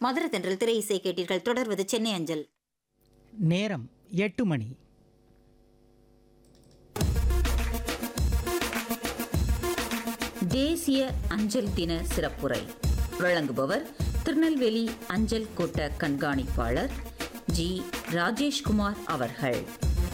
மதுர தென்றல் திரை இசை கேட்டீர்கள் தொடர்வது சென்னை அஞ்சல் நேரம் எட்டு மணி தேசிய அஞ்சல் தின சிறப்புரை வழங்குபவர் திருநெல்வேலி அஞ்சல் கோட்ட கண்காணிப்பாளர் ஜி ராஜேஷ்குமார் அவர்கள்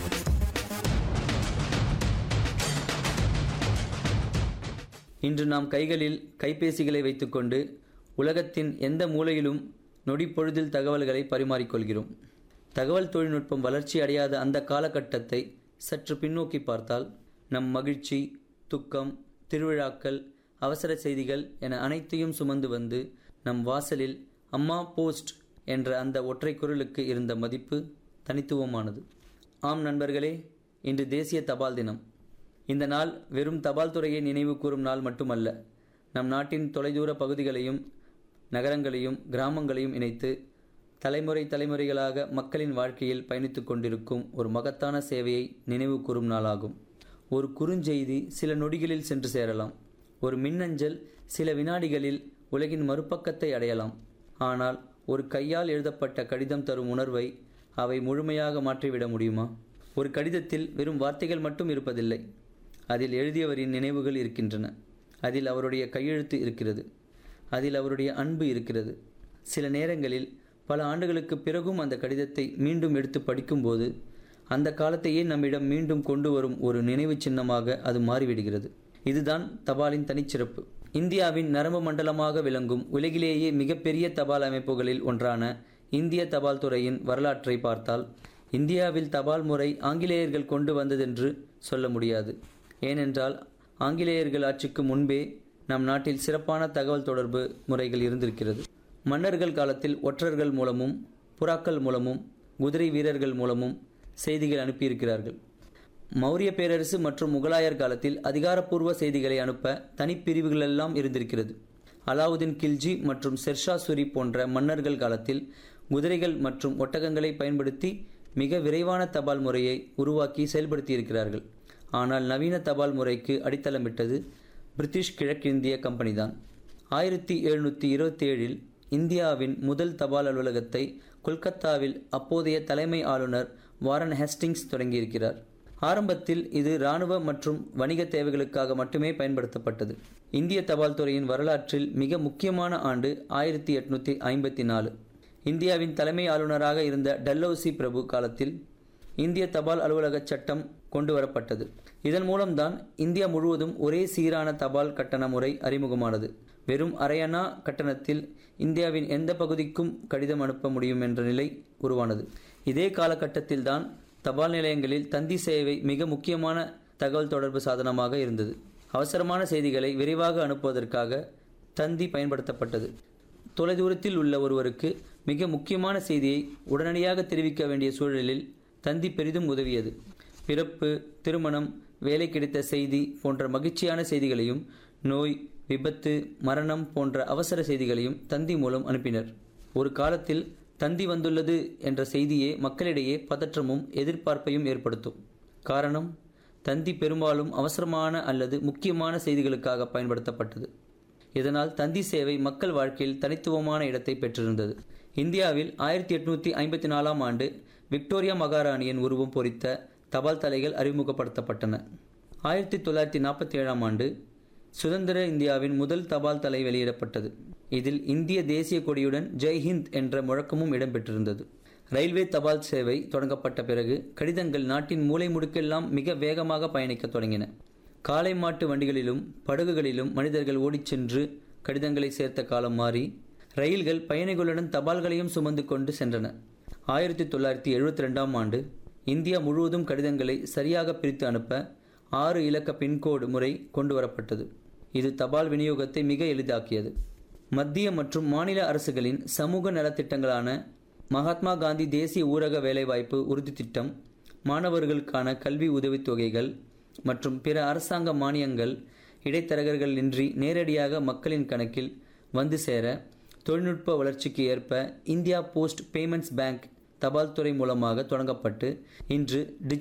இன்று நாம் கைகளில் கைபேசிகளை வைத்துக்கொண்டு உலகத்தின் எந்த மூலையிலும் நொடிப்பொழுதில் தகவல்களை பரிமாறிக்கொள்கிறோம் தகவல் தொழில்நுட்பம் வளர்ச்சி அடையாத அந்த காலகட்டத்தை சற்று பின்னோக்கி பார்த்தால் நம் மகிழ்ச்சி துக்கம் திருவிழாக்கள் அவசர செய்திகள் என அனைத்தையும் சுமந்து வந்து நம் வாசலில் அம்மா போஸ்ட் என்ற அந்த ஒற்றை குரலுக்கு இருந்த மதிப்பு தனித்துவமானது ஆம் நண்பர்களே இன்று தேசிய தபால் தினம் இந்த நாள் வெறும் தபால் துறையை நினைவு கூறும் நாள் மட்டுமல்ல நம் நாட்டின் தொலைதூர பகுதிகளையும் நகரங்களையும் கிராமங்களையும் இணைத்து தலைமுறை தலைமுறைகளாக மக்களின் வாழ்க்கையில் பயணித்துக் கொண்டிருக்கும் ஒரு மகத்தான சேவையை நினைவு கூறும் நாளாகும் ஒரு குறுஞ்செய்தி சில நொடிகளில் சென்று சேரலாம் ஒரு மின்னஞ்சல் சில வினாடிகளில் உலகின் மறுபக்கத்தை அடையலாம் ஆனால் ஒரு கையால் எழுதப்பட்ட கடிதம் தரும் உணர்வை அவை முழுமையாக மாற்றிவிட முடியுமா ஒரு கடிதத்தில் வெறும் வார்த்தைகள் மட்டும் இருப்பதில்லை அதில் எழுதியவரின் நினைவுகள் இருக்கின்றன அதில் அவருடைய கையெழுத்து இருக்கிறது அதில் அவருடைய அன்பு இருக்கிறது சில நேரங்களில் பல ஆண்டுகளுக்கு பிறகும் அந்த கடிதத்தை மீண்டும் எடுத்து படிக்கும்போது அந்த காலத்தையே நம்மிடம் மீண்டும் கொண்டு வரும் ஒரு நினைவு சின்னமாக அது மாறிவிடுகிறது இதுதான் தபாலின் தனிச்சிறப்பு இந்தியாவின் நரம்பு மண்டலமாக விளங்கும் உலகிலேயே மிகப்பெரிய தபால் அமைப்புகளில் ஒன்றான இந்திய தபால் துறையின் வரலாற்றை பார்த்தால் இந்தியாவில் தபால் முறை ஆங்கிலேயர்கள் கொண்டு வந்ததென்று சொல்ல முடியாது ஏனென்றால் ஆங்கிலேயர்கள் ஆட்சிக்கு முன்பே நம் நாட்டில் சிறப்பான தகவல் தொடர்பு முறைகள் இருந்திருக்கிறது மன்னர்கள் காலத்தில் ஒற்றர்கள் மூலமும் புறாக்கள் மூலமும் குதிரை வீரர்கள் மூலமும் செய்திகள் அனுப்பியிருக்கிறார்கள் மௌரிய பேரரசு மற்றும் முகலாயர் காலத்தில் அதிகாரப்பூர்வ செய்திகளை அனுப்ப தனிப்பிரிவுகளெல்லாம் இருந்திருக்கிறது அலாவுதீன் கில்ஜி மற்றும் ஷெர்ஷா சூரி போன்ற மன்னர்கள் காலத்தில் குதிரைகள் மற்றும் ஒட்டகங்களை பயன்படுத்தி மிக விரைவான தபால் முறையை உருவாக்கி செயல்படுத்தியிருக்கிறார்கள் ஆனால் நவீன தபால் முறைக்கு அடித்தளமிட்டது பிரிட்டிஷ் கிழக்கிந்திய கம்பெனிதான் ஆயிரத்தி எழுநூற்றி இருபத்தி ஏழில் இந்தியாவின் முதல் தபால் அலுவலகத்தை கொல்கத்தாவில் அப்போதைய தலைமை ஆளுநர் வாரன் ஹேஸ்டிங்ஸ் தொடங்கியிருக்கிறார் ஆரம்பத்தில் இது இராணுவ மற்றும் வணிக தேவைகளுக்காக மட்டுமே பயன்படுத்தப்பட்டது இந்திய தபால் துறையின் வரலாற்றில் மிக முக்கியமான ஆண்டு ஆயிரத்தி எட்நூற்றி ஐம்பத்தி நாலு இந்தியாவின் தலைமை ஆளுநராக இருந்த டல்லௌசி பிரபு காலத்தில் இந்திய தபால் அலுவலக சட்டம் கொண்டு வரப்பட்டது இதன் மூலம்தான் இந்தியா முழுவதும் ஒரே சீரான தபால் கட்டண முறை அறிமுகமானது வெறும் அரையணா கட்டணத்தில் இந்தியாவின் எந்த பகுதிக்கும் கடிதம் அனுப்ப முடியும் என்ற நிலை உருவானது இதே காலகட்டத்தில்தான் தபால் நிலையங்களில் தந்தி சேவை மிக முக்கியமான தகவல் தொடர்பு சாதனமாக இருந்தது அவசரமான செய்திகளை விரைவாக அனுப்புவதற்காக தந்தி பயன்படுத்தப்பட்டது தொலைதூரத்தில் உள்ள ஒருவருக்கு மிக முக்கியமான செய்தியை உடனடியாக தெரிவிக்க வேண்டிய சூழலில் தந்தி பெரிதும் உதவியது பிறப்பு திருமணம் வேலை கிடைத்த செய்தி போன்ற மகிழ்ச்சியான செய்திகளையும் நோய் விபத்து மரணம் போன்ற அவசர செய்திகளையும் தந்தி மூலம் அனுப்பினர் ஒரு காலத்தில் தந்தி வந்துள்ளது என்ற செய்தியே மக்களிடையே பதற்றமும் எதிர்பார்ப்பையும் ஏற்படுத்தும் காரணம் தந்தி பெரும்பாலும் அவசரமான அல்லது முக்கியமான செய்திகளுக்காக பயன்படுத்தப்பட்டது இதனால் தந்தி சேவை மக்கள் வாழ்க்கையில் தனித்துவமான இடத்தை பெற்றிருந்தது இந்தியாவில் ஆயிரத்தி எட்நூற்றி ஐம்பத்தி நாலாம் ஆண்டு விக்டோரியா மகாராணியின் உருவம் பொறித்த தபால் தலைகள் அறிமுகப்படுத்தப்பட்டன ஆயிரத்தி தொள்ளாயிரத்தி நாற்பத்தி ஏழாம் ஆண்டு சுதந்திர இந்தியாவின் முதல் தபால் தலை வெளியிடப்பட்டது இதில் இந்திய தேசிய கொடியுடன் ஜெய்ஹிந்த் என்ற முழக்கமும் இடம்பெற்றிருந்தது ரயில்வே தபால் சேவை தொடங்கப்பட்ட பிறகு கடிதங்கள் நாட்டின் மூலை முடுக்கெல்லாம் மிக வேகமாக பயணிக்க தொடங்கின காளை மாட்டு வண்டிகளிலும் படகுகளிலும் மனிதர்கள் ஓடிச் சென்று கடிதங்களை சேர்த்த காலம் மாறி ரயில்கள் பயணிகளுடன் தபால்களையும் சுமந்து கொண்டு சென்றன ஆயிரத்தி தொள்ளாயிரத்தி எழுபத்தி ரெண்டாம் ஆண்டு இந்தியா முழுவதும் கடிதங்களை சரியாக பிரித்து அனுப்ப ஆறு இலக்க பின்கோடு முறை கொண்டு வரப்பட்டது இது தபால் விநியோகத்தை மிக எளிதாக்கியது மத்திய மற்றும் மாநில அரசுகளின் சமூக நலத்திட்டங்களான மகாத்மா காந்தி தேசிய ஊரக வேலைவாய்ப்பு உறுதி திட்டம் மாணவர்களுக்கான கல்வி உதவித்தொகைகள் மற்றும் பிற அரசாங்க மானியங்கள் இடைத்தரகர்கள் இன்றி நேரடியாக மக்களின் கணக்கில் வந்து சேர தொழில்நுட்ப வளர்ச்சிக்கு ஏற்ப இந்தியா போஸ்ட் பேமெண்ட்ஸ் பேங்க் தபால் துறை மூலமாக தொடங்கப்பட்டு இன்று